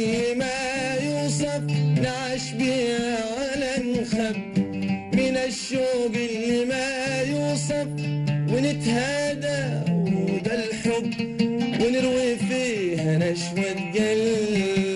اللي ما يوصف نعش بيها ولا نخب من الشوق اللي ما يوصف ونتهادى وده الحب ونروي فيها نشوة قلب